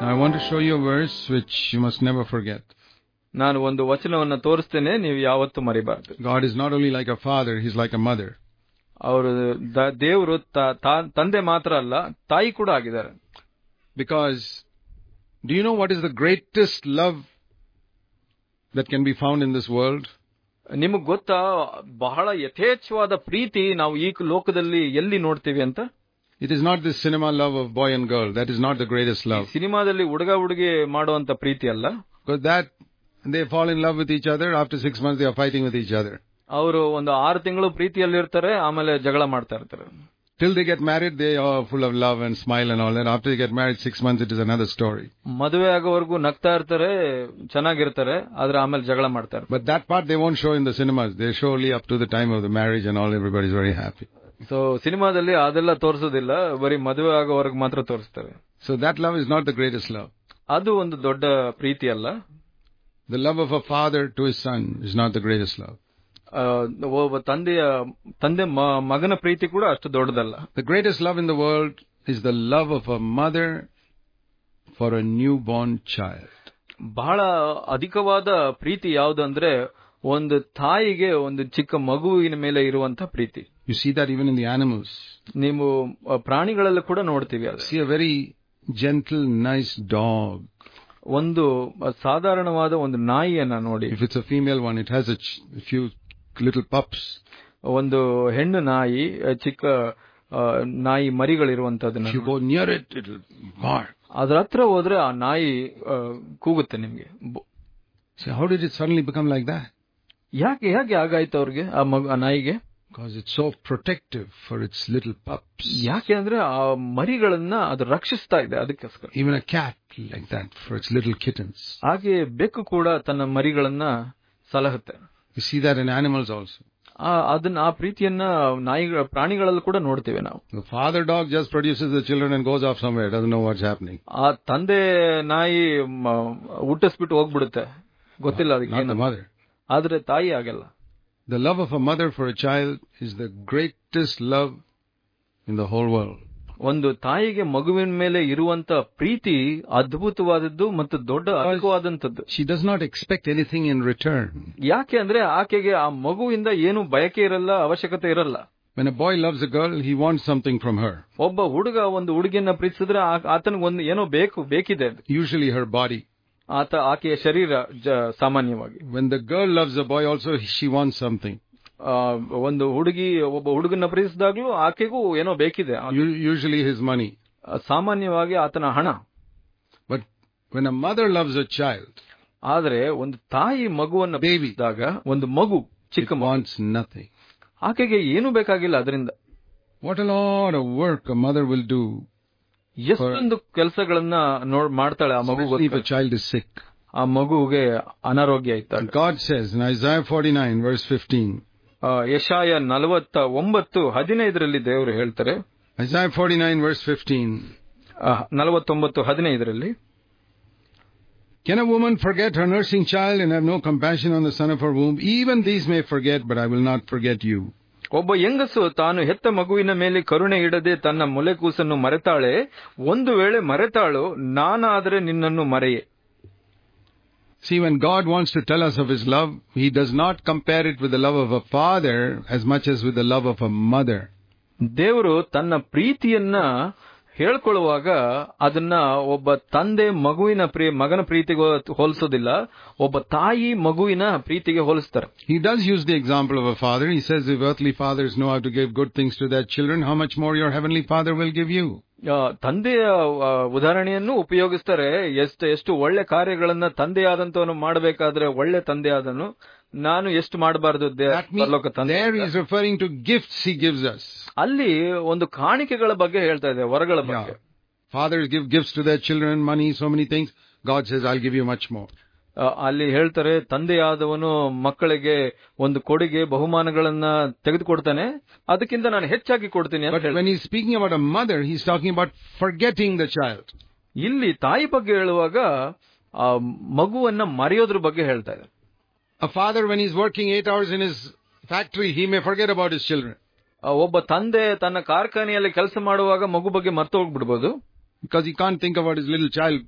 I want to show you a verse which you must never forget. ನಾನು ಒಂದು ವಚನವನ್ನ ತೋರಿಸ್ತೇನೆ ನೀವು ಯಾವತ್ತೂ ಮರಿಬಾರ್ದು God is not only like a father, He's like a mother. ಅವರು ದೇವರು ತಂದೆ ಮಾತ್ರ ಅಲ್ಲ ತಾಯಿ ಕೂಡ ಆಗಿದ್ದಾರೆ Because do you know what is the greatest love that can be found in this world? ನಿಮಗ್ ಗೊತ್ತಾ ಬಹಳ ಯಥೇಚ್ಛವಾದ ಪ್ರೀತಿ ನಾವು ಈ ಲೋಕದಲ್ಲಿ ಎಲ್ಲಿ ನೋಡ್ತೀವಿ ಅಂತ It is not this cinema love of boy and girl. That is not the greatest love. ಸಿನಿಮಾದಲ್ಲಿ ಹುಡುಗ ಹುಡುಗಿ ಮಾಡುವಂತ ಪ್ರೀತಿ ಅಲ್ಲ Because that, they fall in love with each other. After six months, they are fighting with each other. ಅವರು ಒಂದು ಆರು ತಿಂಗಳು ಪ್ರೀತಿಯಲ್ಲಿರ್ತಾರೆ ಆಮೇಲೆ ಜಗಳ ಮಾಡ್ತಾ ಇರ್ತಾರೆ Till they get married, they are full of love and smile and all that. After they get married, six months, it is another story. ಮದುವೆ ಆಗೋವರೆಗೂ ನಗ್ತಾ ಇರ್ತಾರೆ ಚೆನ್ನಾಗಿರ್ತಾರೆ ಆದ್ರೆ ಆಮೇಲೆ ಜಗಳ ಮಾಡ್ತಾ ಇರ್ತಾರೆ But that part they won't show in the cinemas. They show only up to the time of the marriage and all. Everybody's very happy. So ಸಿನಿಮಾದಲ್ಲಿ ಅದೆಲ್ಲ ತೋರಿಸೋದಿಲ್ಲ ಬರೀ ಮದುವೆ ಆಗೋವರೆಗೂ ಮಾತ್ರ ತೋರಿಸ್ತಾರೆ So that love is not the greatest love. ಅದು ಒಂದು ದೊಡ್ಡ ಪ್ರೀತಿ ಅಲ್ಲ The love of a father to his son is not the greatest love. ಆ, ಒಬ್ಬ ತಂದೆಯ ತಂದೆ ಮ- ಮಗನ ಪ್ರೀತಿ ಕೂಡ ಅಷ್ಟು ದೊಡ್ಡದಲ್ಲ The greatest love in the world is the love of a mother for a newborn child. ಬಹಳ ಅಧಿಕವಾದ ಪ್ರೀತಿ ಯಾವುದು ಅಂದ್ರೆ ಒಂದು ತಾಯಿಗೆ ಒಂದು ಚಿಕ್ಕ ಮಗುವಿನ ಮೇಲೆ ಇರುವಂತ ಪ್ರೀತಿ You see that even in the animals. ನೀವು ಆ, ಪ್ರಾಣಿಗಳಲ್ಲೂ ಕೂಡ ನೋಡ್ತೀವಿ ಅದು See a very gentle, nice dog. ಒಂದು ಸಾಧಾರಣವಾದ ಒಂದು ನಾಯಿಯನ್ನ ನೋಡಿ If it's a female one, it has a, ch- a few little pups. ಒಂದು ಹೆಣ್ಣು ನಾಯಿ ಆ, ಚಿಕ್ಕ ಆ, ನಾಯಿ ಮರಿಗಳಿರುವಂತದನ್ನ If you go near it, it'll bark. ಅದ್ರ ಹತ್ರ ಹೋದ್ರೆ ಆ ನಾಯಿ ಆ, ಕೂಗುತ್ತೆ ನಿಮ್ಗೆ ಬೊ- Say, how did it suddenly become like that? ಯಾಕೆ ಹೇಗೆ ಆಗಾಯ್ತು ಅವ್ರಿಗೆ ಆ ಮಗು ಆ ನಾಯಿಗೆ Because it's so protective for its little pups. ಯಾಕೆ ಅಂದ್ರೆ ಆ ಮರಿಗಳನ್ನ ಅದು ರಕ್ಷಿಸ್ತಾ ಇದೆ ಅದಕ್ಕೋಸ್ಕರ Even a cat like that for its little kittens. ಹಾಗೆ ಬೆಕ್ಕು ಕೂಡ ತನ್ನ ಮರಿಗಳನ್ನ ಸಲಹುತ್ತೆ You see that in animals also. ಆ ಅದನ್ನ ಆ ಪ್ರೀತಿಯನ್ನ ನಾಯಿಗಳ ಪ್ರಾಣಿಗಳಲ್ಲೂ ಕೂಡ ನೋಡ್ತೇವೆ ನಾವು The father dog just produces the children and goes off somewhere, doesn't know what's happening. ಆ ತಂದೆ ನಾಯಿ ಮ- ಹುಟ್ಟಿಸ್ಬಿಟ್ಟು ಹೋಗ್ಬಿಡುತ್ತೆ ಗೊತ್ತಿಲ್ಲ ಅದಕ್ಕೆ Not the ಏನು. mother. ಆದ್ರೆ ತಾಯಿ ಆಗಲ್ಲ The love of a mother for a child is the greatest love in the whole world. ಒಂದು ತಾಯಿಗೆ ಮಗುವಿನ ಮೇಲೆ ಇರುವಂತ ಪ್ರೀತಿ ಅದ್ಭುತವಾದದ್ದು ಮತ್ತು ದೊಡ್ಡ ಅಧಿಕವಾದಂತದ್ದು She does not expect anything in return. ಯಾಕೆ ಅಂದ್ರೆ ಆಕೆಗೆ ಆ ಮಗುವಿಂದ ಏನು ಬಯಕೆ ಇರಲ್ಲ ಅವಶ್ಯಕತೆ ಇರಲ್ಲ When a boy loves a girl, he wants something from her. ಒಬ್ಬ ಹುಡುಗ ಒಂದು ಹುಡುಗಿಯನ್ನ ಪ್ರೀತಿಸಿದ್ರೆ ಆತನಿಗೆ ಒಂದು ಏನೋ ಬೇಕು ಬೇಕಿದೆ Usually her body. ಆತ ಆಕೆಯ ಶರೀರ ಜ- ಸಾಮಾನ್ಯವಾಗಿ When the girl loves a boy also, she wants something. ಆ, ಒಂದು ಹುಡುಗಿ ಒಬ್ಬ ಹುಡುಗನ ಪ್ರೀತಿಸಿದಾಗ್ಲೂ ಆಕೆಗೂ ಏನೋ ಬೇಕಿದೆ ಆ, U- usually his money. ಸಾಮಾನ್ಯವಾಗಿ ಆತನ ಹಣ But when a mother loves a child, ಆದ್ರೆ ಒಂದು ತಾಯಿ ಮಗುವನ್ನ Baby. ಪ್ರೀತಿಸಿದಾಗ ಒಂದು ಮಗು it ಚಿಕ್ಕ ಮಗು wants nothing. ಆಕೆಗೆ ಏನು ಬೇಕಾಗಿಲ್ಲ ಅದರಿಂದ What a lot of work a mother will do, ಎಷ್ಟೊಂದು ಕೆಲಸಗಳನ್ನ ನೋಡ್ ಮಾಡ್ತಾಳೆ ಆ ಮಗು especially if a child is sick. ಆ ಮಗುವಿಗೆ ಅನಾರೋಗ್ಯ ಇದ್ದಾಗ And God says in Isaiah 49 verse 15, ಆ, ಯಶಾಯ ನಲವತ್ತ ಒಂಬತ್ತು ಹದಿನೈದರಲ್ಲಿ ದೇವರು ಹೇಳ್ತಾರೆ Isaiah 49 verse 15, ಆ, ನಲವತ್ತೊಂಬತ್ತು ಹದಿನೈದರಲ್ಲಿ Can a woman forget her nursing child and have no compassion on the son of her womb? Even these may forget, but I will not forget you. ಒಬ್ಬ ಹೆಂಗಸು ತಾನು ಹೆತ್ತ ಮಗುವಿನ ಮೇಲೆ ಕರುಣೆ ಇಡದೆ ತನ್ನ ಮೊಲೆಕೂಸನ್ನು ಮರೆತಾಳೆ ಒಂದು ವೇಳೆ ಮರೆತಾಳು ನಾನಾದರೆ ನಿನ್ನನ್ನು ಮರೆಯೆ See, when God wants to tell us of His love, He does not compare it with the love of a father as much as with the love of a mother. ದೇವರು ತನ್ನ ಪ್ರೀತಿಯನ್ನ ಹೇಳ್ಕೊಳ್ಳುವಾಗ ಅದನ್ನ ಒಬ್ಬ ತಂದೆ ಮಗುವಿನ ಪ್ರೀ ಮಗನ ಪ್ರೀತಿಗೆ ಹೋಲಿಸೋದಿಲ್ಲ ಒಬ್ಬ ತಾಯಿ ಮಗುವಿನ ಪ್ರೀತಿಗೆ ಹೋಲಿಸ್ತಾರೆ He does use the example of a father. He says, if earthly fathers know how to give good things to their children, how much more your heavenly father will give you? ಆ, ತಂದೆಯ ಆ, ಉದಾಹರಣೆಯನ್ನು ಉಪಯೋಗಿಸ್ತಾರೆ ಎಷ್ಟು ಎಷ್ಟು ಒಳ್ಳೆ ಕಾರ್ಯಗಳನ್ನ ತಂದೆಯಾದಂತವನು ಮಾಡಬೇಕಾದ್ರೆ ಒಳ್ಳೆ ತಂದೆಯಾದನು ನಾನು ಎಷ್ಟು ಮಾಡಬಾರದು That means ತಂದೆ there he is referring to gifts he gives us. ಅಲ್ಲಿ ಒಂದು ಕಾಣಿಕೆಗಳ ಬಗ್ಗೆ ಹೇಳ್ತಾ ಇದೆ ವರಗಳ ಬಗ್ಗೆ Yeah. Fathers give gifts to their children, money, so many things. God says, I'll give you much more. ಆ, ಅಲ್ಲಿ ಹೇಳ್ತಾರೆ ತಂದೆಯಾದವನು ಮಕ್ಕಳಿಗೆ ಒಂದು ಕೊಡುಗೆ ಬಹುಮಾನಗಳನ್ನ ತೆಗೆದುಕೊಡ್ತಾನೆ ಅದಕ್ಕಿಂತ ನಾನು ಹೆಚ್ಚಾಗಿ ಕೊಡ್ತೀನಿ ಅಂತ But ಹೇಳ್ತಾರೆ. when he's speaking about a mother, he's talking about forgetting the child. ಇಲ್ಲಿ ತಾಯಿ ಬಗ್ಗೆ ಹೇಳುವಾಗ ಆ ಮಗುವನ್ನ ಮರೆಯೋದ್ರ ಬಗ್ಗೆ ಹೇಳ್ತಾ ಇದೆ A father, when he's working eight hours in his factory, he may forget about his children ಆ, ಒಬ್ಬ ತಂದೆ ತನ್ನ ಕಾರ್ಖಾನೆಯಲ್ಲಿ ಕೆಲಸ ಮಾಡುವಾಗ ಮಗು ಬಗ್ಗೆ ಮರ್ತು ಹೋಗ್ಬಿಡ್ಬೋದು because he can't think about his little child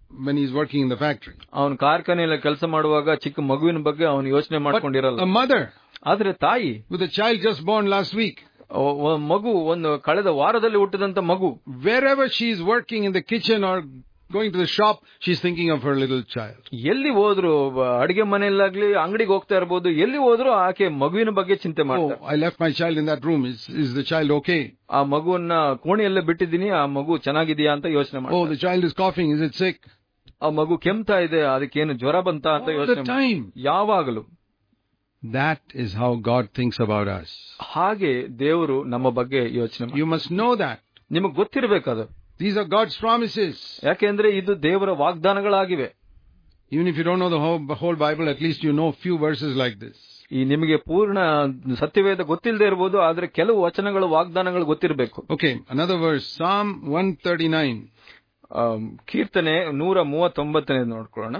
when he's working in the factory. ಅವನ್ ಕಾರ್ಖಾನೆಯಲ್ಲಿ ಕೆಲಸ ಮಾಡುವಾಗ ಚಿಕ್ಕ ಮಗುವಿನ ಬಗ್ಗೆ ಅವನು ಯೋಚನೆ But ಮಾಡ್ಕೊಂಡಿರಲ್ಲ a mother ಆದ್ರೆ ತಾಯಿ with a child just born last week, ಒ- ಒ- ಮಗು ಒಂದು ಕಳೆದ ವಾರದಲ್ಲಿ ಹುಟ್ಟಿದಂತ ಮಗು wherever she's working in the kitchen or going to the shop, she's thinking of her little child. ಎಲ್ಲಿ ಹೋದ್ರು ಬ- ಅಡಿಗೆ ಮನೆಯಲ್ಲಾಗ್ಲಿ ಅಂಗಡಿಗೆ ಹೋಗ್ತಾ ಇರ್ಬೋದು ಎಲ್ಲಿ ಹೋದ್ರು ಆಕೆ ಮಗುವಿನ ಬಗ್ಗೆ ಚಿಂತೆ Oh, ಮಾಡ್ತಾರೆ I left my child in that room. Is, is the child okay? ಆ ಮಗುವನ್ನ ಕೋಣೆಯಲ್ಲೇ ಬಿಟ್ಟಿದ್ದೀನಿ ಆ ಮಗು ಚೆನ್ನಾಗಿದೆಯಾ ಅಂತ ಯೋಚನೆ Oh, ಮಾಡ್ತಾರೆ the child is coughing. Is it sick? ಆ ಮಗು ಕೆಮ್ತಾ ಇದೆ ಅದಕ್ಕೇನು ಜ್ವರ ಬಂತ ಅಂತ All ಯೋಚನೆ the ಮಾಡ್ತಾರೆ. time. ಯಾವಾಗಲೂ That is how God thinks about us. ಹಾಗೆ ದೇವರು ನಮ್ಮ ಬಗ್ಗೆ ಯೋಚನೆ ಮಾಡ್ತಾರೆ. You must know that. ನಿಮಗ್ ಗೊತ್ತಿರ್ಬೇಕದು These are God's promises. ಯಾಕೆಂದ್ರೆ ಇದು ದೇವರ ವಾಗ್ದಾನಗಳಾಗಿವೆ Even if you don't know the whole, the whole Bible, at least you know few verses like this. ಈ ನಿಮಗೆ ಪೂರ್ಣ ಸತ್ಯವೇದ ಗೊತ್ತಿಲ್ಲದೆ ಇರಬಹುದು ಆದ್ರೆ ಕೆಲವು ವಚನಗಳು ವಾಗ್ದಾನಗಳು ಗೊತ್ತಿರಬೇಕು Okay, another verse. Psalm 139. ಕೀರ್ತನೆ ನೂರ ಮೂವತ್ತೊಂಬತ್ತನೇ ನೋಡ್ಕೊಳ್ಳೋಣ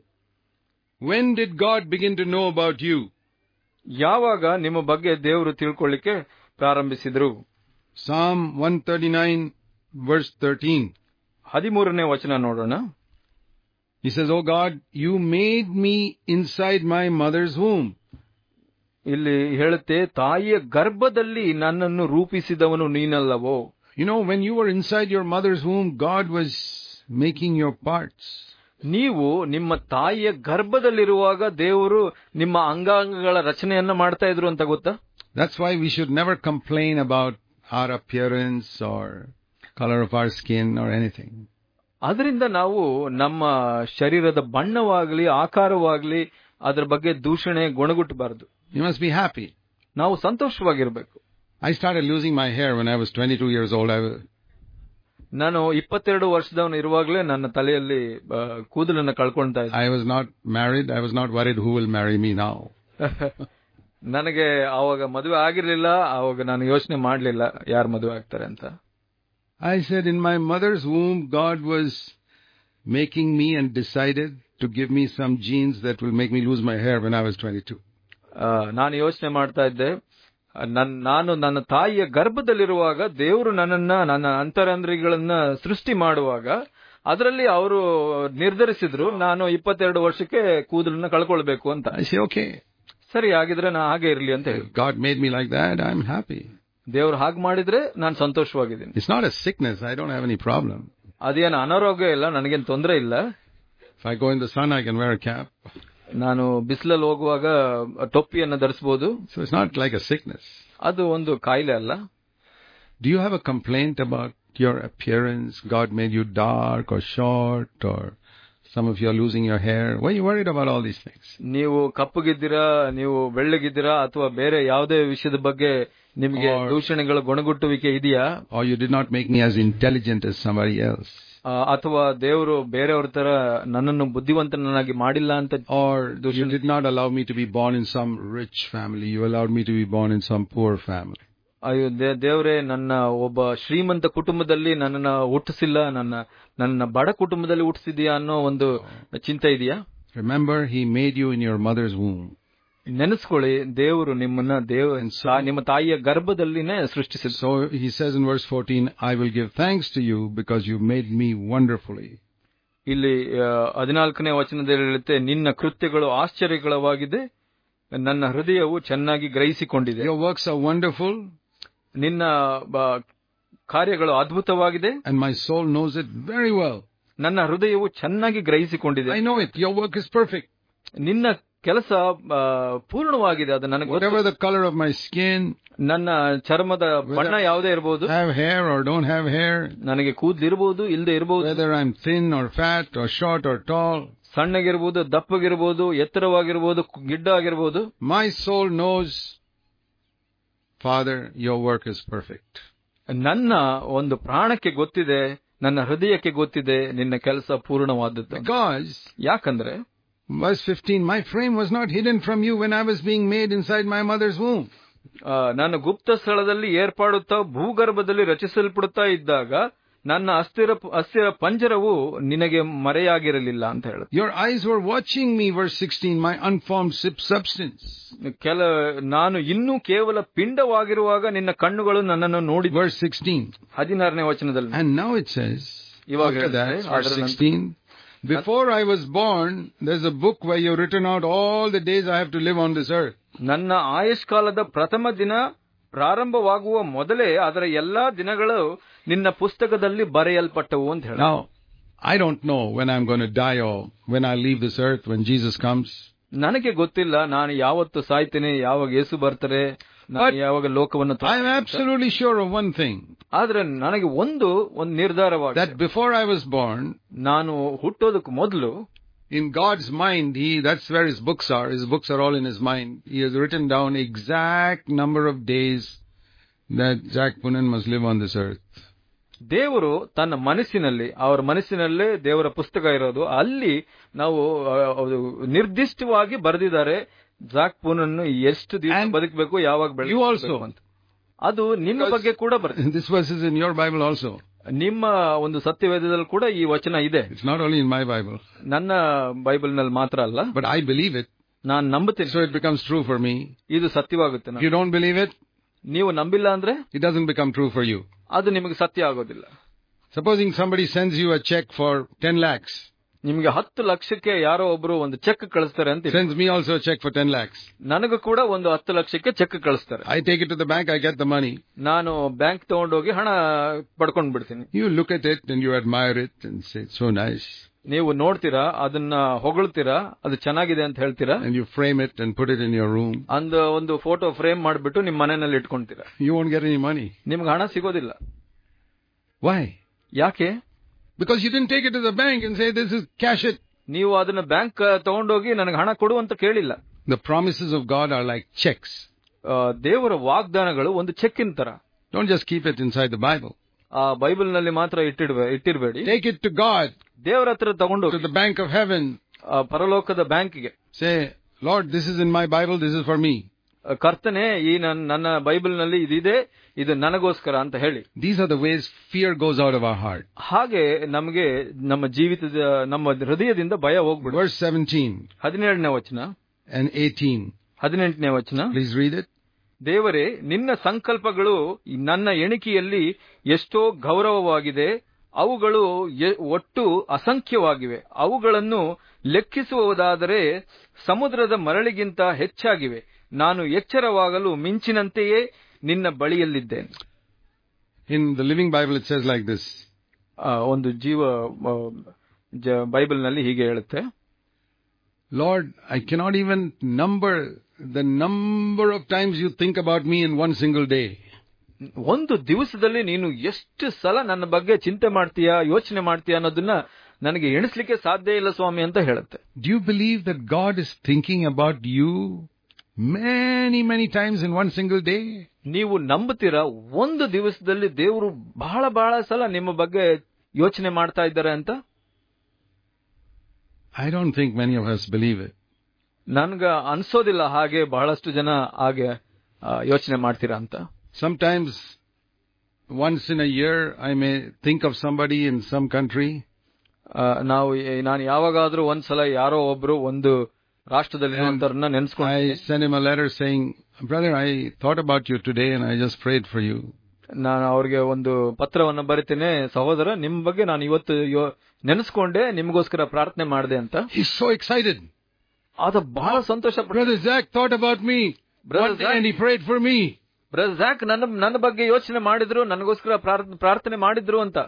When did God begin to know about you? ಯಾವಾಗ ನಿಮ್ಮ ಬಗ್ಗೆ ದೇವರು ತಿಳ್ಕೊಳ್ಳಿಕ್ಕೆ ಪ್ರಾರಂಭಿಸಿದ್ರು Psalm 139, verse 13. ಹದಿಮೂರನೇ ವಚನ ನೋಡೋಣ He says, Oh God, you made me inside my mother's womb. ಇಲ್ಲಿ ಹೇಳುತ್ತೆ ತಾಯಿಯ ಗರ್ಭದಲ್ಲಿ ನನ್ನನ್ನು ರೂಪಿಸಿದವನು ನೀನಲ್ಲವೋ You know, when you were inside your mother's womb, God was making your parts. ನೀವು ನಿಮ್ಮ ತಾಯಿಯ ಗರ್ಭದಲ್ಲಿರುವಾಗ ದೇವರು ನಿಮ್ಮ ಅಂಗಾಂಗಗಳ ರಚನೆಯನ್ನ ಮಾಡ್ತಾ ಇದ್ರು ಅಂತ ಗೊತ್ತಾ That's why we should never complain about our appearance or color of our skin or anything. ಅದರಿಂದ ನಾವು ನಮ್ಮ ಶರೀರದ ಬಣ್ಣವಾಗ್ಲಿ ಆಕಾರವಾಗ್ಲಿ ಅದರ ಬಗ್ಗೆ ದೂಷಣೆ ಗುಣಗುಟ್ಟಬಾರದು You must be happy. ನಾವು ಸಂತೋಷವಾಗಿರ್ಬೇಕು I started losing my hair when I was 22 years old. I was, ನಾನು ಇಪ್ಪತ್ತೆರಡು ವರ್ಷದವನು ಇರುವಾಗಲೇ ನನ್ನ ತಲೆಯಲ್ಲಿ ಆ, ಕೂದಲನ್ನ ಕಳ್ಕೊಳ್ತಾ ಇದ್ದೆ I was not married. I was not worried who will marry me now. ನನಗೆ ಆವಾಗ ಮದುವೆ ಆಗಿರ್ಲಿಲ್ಲ ಆವಾಗ ನಾನು ಯೋಚನೆ ಮಾಡ್ಲಿಲ್ಲ ಯಾರು ಮದುವೆ ಆಗ್ತಾರೆ ಅಂತ I said, in my mother's womb, God was making me and decided to give me some genes that will make me lose my hair when I was 22. ಆ, ನಾನು ಯೋಚನೆ ಮಾಡ್ತಾ ಇದ್ದೆ ನನ್ ನಾನು ನನ್ನ ತಾಯಿಯ ಗರ್ಭದಲ್ಲಿರುವಾಗ ದೇವರು ನನ್ನನ್ನ ನನ್ನ ಅಂತರಂದ್ರಿಗಳನ್ನ ಸೃಷ್ಟಿ ಮಾಡುವಾಗ ಅದರಲ್ಲಿ ಅವರು ನಿರ್ಧರಿಸಿದ್ರು ನಾನು ಇಪ್ಪತ್ತೆರಡು ವರ್ಷಕ್ಕೆ ಕೂದಲನ್ನ ಕಳ್ಕೊಳ್ಬೇಕು ಅಂತ I say, okay, ಸರಿ ಹಾಗಿದ್ರೆ ನಾ ಹಾಗೆ ಇರ್ಲಿ ಅಂತ ಹೇಳಿ God made me like that. I'm happy. ದೇವ್ರು ಹಾಗೆ ಮಾಡಿದ್ರೆ ನಾನು ಸಂತೋಷವಾಗಿದ್ದೀನಿ It's not a sickness. I don't have any problem. ಅದೇನು ಅನಾರೋಗ್ಯ ಇಲ್ಲ ನನಗೇನು ತೊಂದರೆ ಇಲ್ಲ If I go in the sun, I can wear a cap. ನಾನು ಬಿಸಿಲಲ್ಲಿ ಹೋಗುವಾಗ ಟೊಪ್ಪಿಯನ್ನ ಧರಿಸಬಹುದು So it's not like a sickness. ಅದು ಒಂದು ಕಾಯಿಲೆ ಅಲ್ಲ Do you have a complaint about your appearance? God made you dark or short or some of you are losing your hair. Why are you worried about all these things? ನೀವು ಕಪ್ಪಗಿದ್ದೀರಾ ನೀವು ಬೆಳ್ಳಗಿದ್ದೀರಾ ಅಥವಾ ಬೇರೆ ಯಾವುದೇ ವಿಷಯದ ಬಗ್ಗೆ ನಿಮಗೆ Or- ದೂಷಣೆಗಳ ಗುಣಗುಟ್ಟುವಿಕೆ ಇದೆಯಾ Or you did not make me as intelligent as somebody else. ಆ, ಅಥವಾ ದೇವರು ಬೇರೆಯವ್ರ ತರ ನನ್ನನ್ನು ಬುದ್ಧಿವಂತನನ್ನಾಗಿ ಮಾಡಿಲ್ಲ ಅಂತ Or you Dushan- did not allow me to be born in some rich family. You allowed me to be born in some poor family. ಅಯ್ಯೋ ದೇ- ದೇವರೇ ನನ್ನ ಒಬ್ಬ ಶ್ರೀಮಂತ ಕುಟುಂಬದಲ್ಲಿ ನನ್ನನ್ನ ಹುಟ್ಟಿಸಿಲ್ಲ ನನ್ನ ನನ್ನ ಬಡ ಕುಟುಂಬದಲ್ಲಿ ಹುಟ್ಟಿಸಿದ್ಯಾ ಅನ್ನೋ ಒಂದು ಚಿಂತೆ ಇದೆಯಾ Remember, He made you in your mother's womb. ನೆನೆಸ್ಕೊಳ್ಳಿ ದೇವರು ನಿಮ್ಮನ್ನ ದೇವ ತಾ- ನಿಮ್ಮ ತಾಯಿಯ ಗರ್ಭದಲ್ಲಿನೇ ಸೃಷ್ಟಿಸಿದ್ರು So He says in verse 14, I will give thanks to you because you made me wonderfully. ಇಲ್ಲಿ ಆ, ಹದಿನಾಲ್ಕನೇ ವಚನದಲ್ಲಿ ಹೇಳುತ್ತೆ ನಿನ್ನ ಕೃತ್ಯಗಳು ಆಶ್ಚರ್ಯಗಳವಾಗಿದೆ ನನ್ನ ಹೃದಯವು ಚೆನ್ನಾಗಿ ಗ್ರಹಿಸಿಕೊಂಡಿದೆ Your works are wonderful ನಿನ್ನ ಬ- ಕಾರ್ಯಗಳು ಅದ್ಭುತವಾಗಿದೆ and my soul knows it very well. ನನ್ನ ಹೃದಯವು ಚೆನ್ನಾಗಿ ಗ್ರಹಿಸಿಕೊಂಡಿದೆ I know it. Your work is perfect. ನಿನ್ನ ಕೆಲಸ ಆ, ಪೂರ್ಣವಾಗಿದೆ ಅದು ನನಗೆ ಗೊತ್ತು. Whatever the color of my skin, ನನ್ನ ಚರ್ಮದ ಬಣ್ಣ ಯಾವುದೇ ಇರಬಹುದು have hair or don't have hair, ನನಗೆ ಕೂದಲಿರಬಹುದು ಇಲ್ಲದೆ ಇರಬಹುದು whether I'm thin or fat or short or tall, ಸಣ್ಣಗಿರ್ಬೋದು ದಪ್ಪಗಿರ್ಬೋದು ಎತ್ತರವಾಗಿರ್ಬೋದು ಗಿಡ್ಡ ಆಗಿರ್ಬೋದು my soul knows, Father, your work is perfect. ನನ್ನ ಒಂದು ಪ್ರಾಣಕ್ಕೆ ಗೊತ್ತಿದೆ ನನ್ನ ಹೃದಯಕ್ಕೆ ಗೊತ್ತಿದೆ ನಿನ್ನ ಕೆಲಸ ಪೂರ್ಣವಾದದ್ದು Because, ಯಾಕಂದ್ರೆ verse 15, my frame was not hidden from you when I was being made inside my mother's womb. ಆ, ನಾನು ಗುಪ್ತ ಸ್ಥಳದಲ್ಲಿ ಏರ್ಪಾಡುತ್ತಾ ಭೂಗರ್ಭದಲ್ಲಿ ರಚಿಸಲ್ಪಡುತ್ತಾ ಇದ್ದಾಗ ನನ್ನ ಅಸ್ಥಿರ ಅಸ್ಥಿರ ಪಂಜರವು ನಿನಗೆ ಮರೆಯಾಗಿರಲಿಲ್ಲ ಅಂತ ಹೇಳುತ್ತೆ Your eyes were watching me, verse 16, my unformed sub- substance. ಕೆಲ ನಾನು ಇನ್ನೂ ಕೇವಲ ಪಿಂಡವಾಗಿರುವಾಗ ನಿನ್ನ ಕಣ್ಣುಗಳು ನನ್ನನ್ನು ನೋಡಿ Verse 16. ಹದಿನಾರನೇ ವಚನದಲ್ಲಿ And now it says, ಇವಾಗ after that, ಹೇಳ್ತಾರೆ, verse ಅದರ ನಂತರ- 16, Before I was born, there's a book where you've written out all the days I have to live on this earth. ನನ್ನ ಆಯುಷ್ಕಾಲದ ಪ್ರಥಮ ದಿನ ಪ್ರಾರಂಭವಾಗುವ ಮೊದಲೇ ಅದರ ಎಲ್ಲಾ ದಿನಗಳು ನಿನ್ನ ಪುಸ್ತಕದಲ್ಲಿ ಬರೆಯಲ್ಪಟ್ಟವು ಅಂತ ಹೇಳ Now, I don't know when I'm going to die or when I leave this earth, when Jesus comes. ನನಗೆ ಗೊತ್ತಿಲ್ಲ ನಾನು ಯಾವತ್ತು ಸಾಯ್ತೇನೆ ಯಾವಾಗ ಯೇಸು ಬರ್ತಾರೆ ನಾನು But ಯಾವಾಗ ಲೋಕವನ್ನು ತ- I'm absolutely sure of one thing ಆದ್ರೆ ನನಗೆ ಒಂದು ಒಂದು ನಿರ್ಧಾರವಾಗಿದೆ that before I was born, ನಾನು ಹುಟ್ಟೋದಕ್ಕೆ ಮೊದಲು in God's mind, He, that's where His books are. His books are all in His mind. He has written down exact number of days that Jack Punan must live on this earth. ದೇವರು ತನ್ನ ಮನಸ್ಸಿನಲ್ಲಿ ಅವರ ಮನಸ್ಸಿನಲ್ಲೇ ದೇವರ ಪುಸ್ತಕ ಇರೋದು ಅಲ್ಲಿ ನಾವು ಆ, ಅದು ನಿರ್ದಿಷ್ಟವಾಗಿ ಬರೆದಿದ್ದಾರೆ ಜಾಕ್ ಪೂನನ್ನು ಎಷ್ಟು ದಿವಸ And ಬದುಕಬೇಕು ಯಾವಾಗ you ಬೆಳೆಸಬೇಕು also. ಅಂತ ಅದು ನಿಮ್ಮ Because- ಬಗ್ಗೆ ಕೂಡ ಬರೆದಿದೆ This verse is in your Bible also. ನಿಮ್ಮ ಒಂದು ಸತ್ಯವೇದದಲ್ಲಿ ಕೂಡ ಈ ವಚನ ಇದೆ It's not only in my Bible, ನನ್ನ ಬೈಬಲ್ ನಲ್ಲಿ ಮಾತ್ರ ಅಲ್ಲ but I believe it. ನಾನು ನಂಬುತ್ತೇನೆ So it becomes true for me. ಇದು ಸತ್ಯವಾಗುತ್ತೆ If ನನಗೆ. you don't believe it, ನೀವು ನಂಬಿಲ್ಲ ಅಂದ್ರೆ it doesn't become true for you. ಅದು ನಿಮಗೆ ಸತ್ಯ ಆಗೋದಿಲ್ಲ Supposing somebody sends you a check for 10 lakhs, ನಿಮಗೆ ಹತ್ತು ಲಕ್ಷಕ್ಕೆ ಯಾರೋ ಒಬ್ರು ಒಂದು ಚೆಕ್ ಕಳಿಸ್ತಾರೆ ಅಂತ ಇಡಿ. sends me also a check for 10 lakhs. ನನಗೂ ಕೂಡ ಒಂದು ಹತ್ತು ಲಕ್ಷಕ್ಕೆ ಚೆಕ್ ಕಳಿಸ್ತಾರೆ I take it to the bank, I get the money. ನಾನು ಬ್ಯಾಂಕ್ ತಗೊಂಡೋಗಿ ಹಣ ಪಡ್ಕೊಂಡ್ ಬಿಡ್ತೀನಿ You look at it and you admire it and say, it's so nice. ನೀವು ನೋಡ್ತೀರಾ ಅದನ್ನ ಹೊಗಳ್ತೀರಾ ಅದು ಚೆನ್ನಾಗಿದೆ ಅಂತ ಹೇಳ್ತೀರಾ And you frame it and put it in your room. ಅಂದ ಒಂದು ಫೋಟೋ ಫ್ರೇಮ್ ಮಾಡ್ಬಿಟ್ಟು ನಿಮ್ ಮನೆಯಲ್ಲಿ ಇಟ್ಕೊಂತೀರಾ You won't get any money. ನಿಮ್ಗೆ ಹಣ ಸಿಗೋದಿಲ್ಲ Why? ಯಾಕೆ Because you didn't take it to the bank and say, this is cash it. ನೀವು ಅದನ್ನ ಬ್ಯಾಂಕ್ ತಗೊಂಡೋಗಿ ನನಗೆ ಹಣ ಕೊಡು ಅಂತ ಕೇಳಿಲ್ಲ The promises of God are like checks. ಆ, ದೇವರ ವಾಗ್ದಾನಗಳು ಒಂದು ಚೆಕ್ಕಿನ ತರ Don't just keep it inside the Bible. ಆ ಬೈಬಲ್ ನಲ್ಲಿ ಮಾತ್ರ ಇಟ್ಟಿಡ್ಬೇ ಇಟ್ಟಿರ್ಬೇಡಿ Take it to God, ದೇವರ ಹತ್ರ ತಗೊಂಡು to the bank of heaven. ಪರಲೋಕದ ಬ್ಯಾಂಕ್ಗೆ Say, Lord, this is in my Bible, this is for me. ಆ, ಕರ್ತನೆ ಈ ನನ್ನ ನನ್ನ ಬೈಬಲ್ ನಲ್ಲಿ ಇದಿದೆ ಇದು ನನಗೋಸ್ಕರ ಅಂತ ಹೇಳಿ These are the ways fear goes out of our heart. ಹಾಗೆ ನಮಗೆ ನಮ್ಮ ಜೀವಿತದ ನಮ್ಮ ಹೃದಯದಿಂದ ಭಯ ಹೋಗ್ಬಿಡು Verse 17 ಹದಿನೇಳನೇ ವಚನ and 18. ಹದಿನೆಂಟನೇ ವಚನ Please read it. ದೇವರೇ ನಿನ್ನ ಸಂಕಲ್ಪಗಳು ನನ್ನ ಎಣಿಕೆಯಲ್ಲಿ ಎಷ್ಟೋ ಗೌರವವಾಗಿದೆ ಅವುಗಳು ಎ- ಒಟ್ಟು ಅಸಂಖ್ಯವಾಗಿವೆ ಅವುಗಳನ್ನು ಲೆಕ್ಕಿಸುವುದಾದರೆ ಸಮುದ್ರದ ಮರಳಿಗಿಂತ ಹೆಚ್ಚಾಗಿವೆ ನಾನು ಎಚ್ಚರವಾಗಲು ಮಿಂಚಿನಂತೆಯೇ ನಿನ್ನ ಬಳಿಯಲ್ಲಿದ್ದೇನೆ In the Living Bible, it says like this ಆ, ಒಂದು ಜೀವ ಆ, ಜ- ಬೈಬಲ್ನಲ್ಲಿ ಹೀಗೆ ಹೇಳುತ್ತೆ Lord, I cannot even number the number of times you think about me in one single day. ಒಂದು ದಿವಸದಲ್ಲಿ ನೀನು ಎಷ್ಟು ಸಲ ನನ್ನ ಬಗ್ಗೆ ಚಿಂತೆ ಮಾಡ್ತೀಯಾ ಯೋಚನೆ ಮಾಡ್ತೀಯಾ ಅನ್ನೋದನ್ನ ನನಗೆ ಎಣಿಸ್ಲಿಕ್ಕೆ ಸಾಧ್ಯ ಇಲ್ಲ ಸ್ವಾಮಿ ಅಂತ ಹೇಳುತ್ತೆ Do you believe that God is thinking about you many, many times in one single day? ನೀವು ನಂಬುತ್ತೀರಾ ಒಂದು ದಿವಸದಲ್ಲಿ ದೇವರು ಬಹಳ ಬಹಳ ಸಲ ನಿಮ್ಮ ಬಗ್ಗೆ ಯೋಚನೆ ಮಾಡ್ತಾ ಇದ್ದಾರೆ ಅಂತ I don't think many of us believe it. ನನ್ಗ ಅನ್ಸೋದಿಲ್ಲ ಹಾಗೆ ಬಹಳಷ್ಟು ಜನ ಹಾಗೆ ಆ, ಯೋಚನೆ ಮಾಡ್ತೀರಾ ಅಂತ Sometimes, once in a year, I may think of somebody in some country ಆ, ನಾವು ಏ- ನಾನು ಯಾವಾಗಾದ್ರೂ ಒಂದ್ಸಲ ಯಾರೋ ಒಬ್ರು ಒಂದು ರಾಷ್ಟ್ರದಲ್ಲಿ ಇರುವಂತವ್ರನ್ನ ನೆನ್ಸ್ಕೊಂಡು I send him a letter saying, Brother, I thought about you today and I just prayed for you. ನಾನು ಅವ್ರಿಗೆ ಒಂದು ಪತ್ರವನ್ನು ಬರಿತೇನೆ ಸಹೋದರ ನಿಮ್ ಬಗ್ಗೆ ನಾನು ಇವತ್ತು ಯೋ- ನೆನೆಸ್ಕೊಂಡೆ ನಿಮಗೋಸ್ಕರ ಪ್ರಾರ್ಥನೆ ಮಾಡಿದೆ ಅಂತ He's so excited. ಅದ ಬಹಳ ಸಂತೋಷ ಪಟ್ಟ Brother Zach thought about me. Brother One day Zach- and he prayed for me. Brother Jack ನನ್ನ ನನ್ನ ಬಗ್ಗೆ ಯೋಚನೆ ಮಾಡಿದ್ರು ನನಗೋಸ್ಕರ ಪ್ರಾರ್ಥ- ಪ್ರಾರ್ಥನೆ ಮಾಡಿದ್ರು ಅಂತ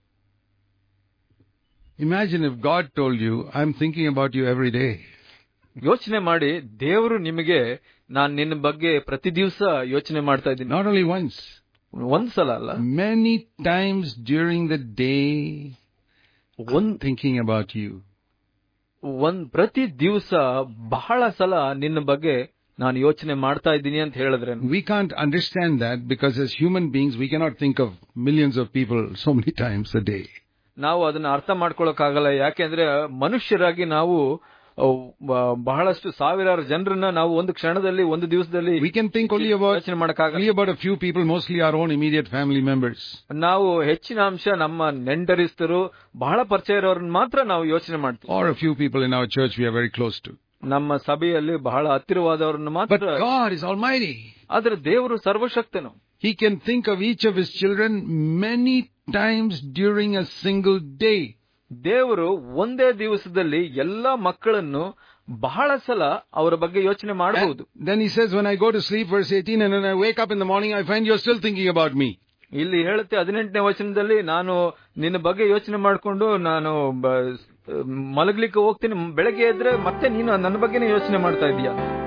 Imagine if God told you, I'm thinking about you every day. ಯೋಚನೆ ಮಾಡಿ ದೇವರು ನಿಮಗೆ ನಾನ್ ನಿನ್ನ ಬಗ್ಗೆ ಪ್ರತಿ ದಿವಸ ಯೋಚನೆ ಮಾಡ್ತಾ ಇದ್ದೀನಿ Not only once, ಒಂದ್ಸಲ ಅಲ್ಲ many times during the day, ಒಂದ್ thinking about you. ಒಂದ್ ಪ್ರತಿ ದಿವಸ ಬಹಳ ಸಲ ನಿನ್ನ ಬಗ್ಗೆ ನಾನು ಯೋಚನೆ ಮಾಡ್ತಾ ಇದ್ದೀನಿ ಅಂತ ಹೇಳಿದ್ರೆ We can't understand that because as human beings, we cannot think of millions of people so many times a day. ನಾವು ಅದನ್ನ ಅರ್ಥ ಮಾಡ್ಕೊಳಕ್ಕಾಗಲ್ಲ ಯಾಕೆಂದ್ರೆ ಮನುಷ್ಯರಾಗಿ ನಾವು ಅಹ್, ಬ- ಬಹಳಷ್ಟು ಸಾವಿರಾರು ಜನರನ್ನ ನಾವು ಒಂದು ಕ್ಷಣದಲ್ಲಿ ಒಂದು ದಿವಸದಲ್ಲಿ We can think only about, ಯೋಚನೆ ಮಾಡಕ್ಕಾಗಲ್ಲ only about a few people, mostly our own immediate family members. ನಾವು ಹೆಚ್ಚಿನ ಅಂಶ ನಮ್ಮ ನೆಂಟರಿಸ್ತರು ಬಹಳ ಪರಿಚಯ ಇರೋರನ್ನ ಮಾತ್ರ ನಾವು ಯೋಚನೆ ಮಾಡ್ತೀವಿ Or a few people in our church we are very close to. ನಮ್ಮ ಸಭೆಯಲ್ಲಿ ಬಹಳ ಹತ್ತಿರವಾದವ್ರನ್ನ But ಮಾತ್ರ God is almighty. ಆದ್ರೆ ದೇವರು ಸರ್ವಶಕ್ತನು He can think of each of his children many times during a single day. ದೇವರು ಒಂದೇ ದಿವಸದಲ್ಲಿ ಎಲ್ಲಾ ಮಕ್ಕಳನ್ನು ಬಹಳ ಸಲ ಅವರ ಬಗ್ಗೆ ಯೋಚನೆ ಮಾಡಬಹುದು Then he says, when I go to sleep, verse 18, and when I wake up in the morning, I find you're still thinking about me. ಇಲ್ಲಿ ಹೇಳುತ್ತೆ ಹದಿನೆಂಟನೇ ವಚನದಲ್ಲಿ ನಾನು ನಿನ್ನ ಬಗ್ಗೆ ಯೋಚನೆ ಮಾಡಿಕೊಂಡು ನಾನು ಬ- ಮಲಗ್ಲಿಕ್ಕೆ ಹೋಗ್ತೀನಿ ಬೆಳಗ್ಗೆ ಎದ್ರೆ ಮತ್ತೆ ನೀನು ನನ್ನ ಬಗ್ಗೆನೇ ಯೋಚನೆ ಮಾಡ್ತಾ ಇದೀಯ